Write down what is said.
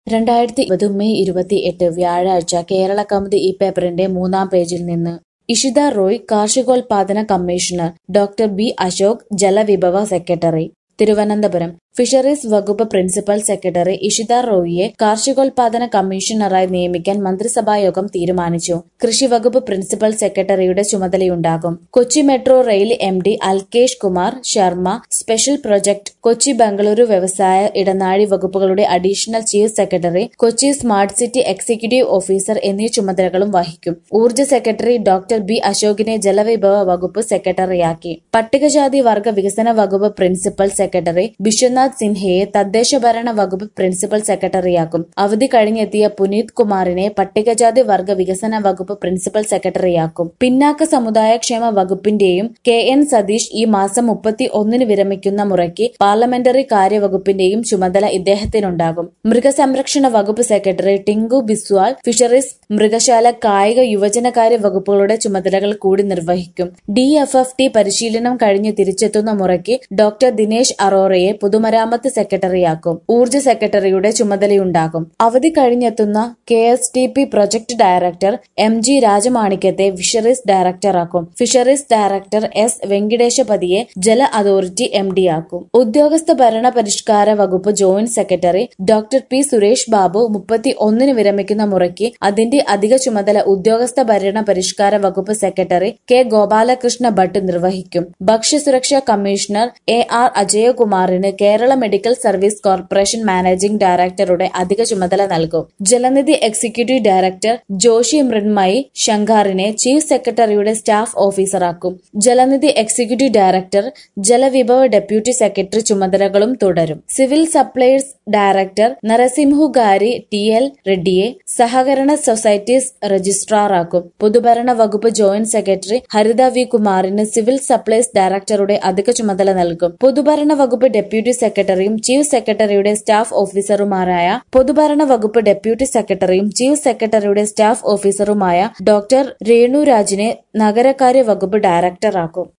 രണ്ടായിരത്തി ഇരുപത് മെയ് ഇരുപത്തിയെട്ട് വ്യാഴാഴ്ച കേരള കൗമുദി ഈ പേപ്പറിന്റെ മൂന്നാം പേജിൽ നിന്ന് ഇഷിത റോയ് കാർഷികോൽപാദന കമ്മീഷണർ ഡോക്ടർ ബി അശോക് ജലവിഭവ സെക്രട്ടറി തിരുവനന്തപുരം ഫിഷറീസ് വകുപ്പ് പ്രിൻസിപ്പൽ സെക്രട്ടറി ഇഷിത റോയിയെ കാർഷികോൽപാദന കമ്മീഷണറായി നിയമിക്കാൻ മന്ത്രിസഭായോഗം തീരുമാനിച്ചു കൃഷി വകുപ്പ് പ്രിൻസിപ്പൽ സെക്രട്ടറിയുടെ ചുമതലയുണ്ടാകും Kochi metro rail M D Alkesh Kumar Sharma special project Kochi Bengaluru വ്യവസായ ഇടനാഴി വകുപ്പുകളുടെ additional chief secretary Kochi smart city executive officer എന്നീ ചുമതലകളും വഹിക്കും ഊർജ്ജ സെക്രട്ടറി ഡോക്ടർ ബി അശോകിനെ ജലവിഭവ വകുപ്പ് സെക്രട്ടറിയാക്കി പട്ടികജാതി വർഗ വികസന വകുപ്പ് പ്രിൻസിപ്പൽ സെക്രട്ടറി ബിശ്വനാഥ് സിൻഹയെ തദ്ദേശഭരണ വകുപ്പ് പ്രിൻസിപ്പൽ സെക്രട്ടറിയാക്കും അവധി കഴിഞ്ഞെത്തിയ പുനീത് കുമാറിനെ പട്ടികജാതി വർഗ വികസന വകുപ്പ് പ്രിൻസിപ്പൽ സെക്രട്ടറിയാക്കും പിന്നാക്ക സമുദായ ക്ഷേമ വകുപ്പിന്റെയും കെ എൻ സതീഷ് ഈ മാസം മുപ്പത്തി ഒന്നിന് വിരമിക്കുന്ന മുറയ്ക്ക് പാർലമെന്ററി കാര്യവകുപ്പിന്റെയും ചുമതല ഇദ്ദേഹത്തിനുണ്ടാകും മൃഗസംരക്ഷണ വകുപ്പ് സെക്രട്ടറി ടിങ്കു ബിസ്വാൾ ഫിഷറീസ് മൃഗശാല കായിക യുവജനകാര്യ വകുപ്പുകളുടെ ചുമതലകൾ കൂടി നിർവഹിക്കും ഡി എഫ് എഫ് ടി പരിശീലനം കഴിഞ്ഞ് തിരിച്ചെത്തുന്ന മുറയ്ക്ക് ഡോക്ടർ ദിനേശ് അറോറയെ പൊതുമരാമത്ത് സെക്രട്ടറിയാക്കും ഊർജ്ജ സെക്രട്ടറിയുടെ ചുമതലയുണ്ടാകും അവധി കഴിഞ്ഞെത്തുന്ന K S T P project director M G രാജമാണിക്യത്തെ ഫിഷറീസ് ഡയറക്ടറാക്കും ഫിഷറീസ് ഡയറക്ടർ എസ് വെങ്കിടേശപതിയെ ജല അതോറിറ്റി എം ആക്കും ഉദ്യോഗസ്ഥ ഭരണ പരിഷ്കാര വകുപ്പ് joint secretary doctor P Suresh Babu മുപ്പത്തി ഒന്നിന് വിരമിക്കുന്ന മുറയ്ക്ക് അതിന്റെ അധിക ചുമതല ഉദ്യോഗസ്ഥ ഭരണ പരിഷ്കാര വകുപ്പ് സെക്രട്ടറി കെ ഗോപാലകൃഷ്ണ ഭട്ട് നിർവഹിക്കും ഭക്ഷ്യസുരക്ഷാ കമ്മീഷണർ എ ആർ അജയകുമാറിന് Kerala medical service corporation managing ഡയറക്ടറുടെ അധിക ചുമതല നൽകും ജലനിധി എക്സിക്യൂട്ടീവ് ഡയറക്ടർ ജോഷി മൃണ്മയി ശങ്കാറിനെ ചീഫ് സെക്രട്ടറിയുടെ സ്റ്റാഫ് ഓഫീസറാക്കും ജലനിധി എക്സിക്യൂട്ടീവ് ഡയറക്ടർ ജലവിഭവ ഡെപ്യൂട്ടി സെക്രട്ടറി ചുമതലകളും തുടരും civil supplies director Narasimhugari T L റെഡ്ഡിയെ സഹകരണ സൊസൈറ്റീസ് രജിസ്ട്രാറാക്കും പൊതുഭരണ വകുപ്പ് ജോയിന്റ് സെക്രട്ടറി ഹരിത വി കുമാറിന് സിവിൽ സപ്ലൈസ് ഡയറക്ടറുടെ അധിക ചുമതല നൽകും പൊതുഭരണ വകുപ്പ് ഡെപ്യൂട്ടി സെക്രട്ടറിയും ചീഫ് സെക്രട്ടറിയുടെ സ്റ്റാഫ് ഓഫീസറുമാരായ പൊതുഭരണ വകുപ്പ് ഡെപ്യൂട്ടി സെക്രട്ടറിയും ചീഫ് സെക്രട്ടറിയുടെ സ്റ്റാഫ് ഓഫീസറുമായ ഡോക്ടർ രേണുരാജിനെ നഗരകാര്യ വകുപ്പ് ഡയറക്ടറാക്കും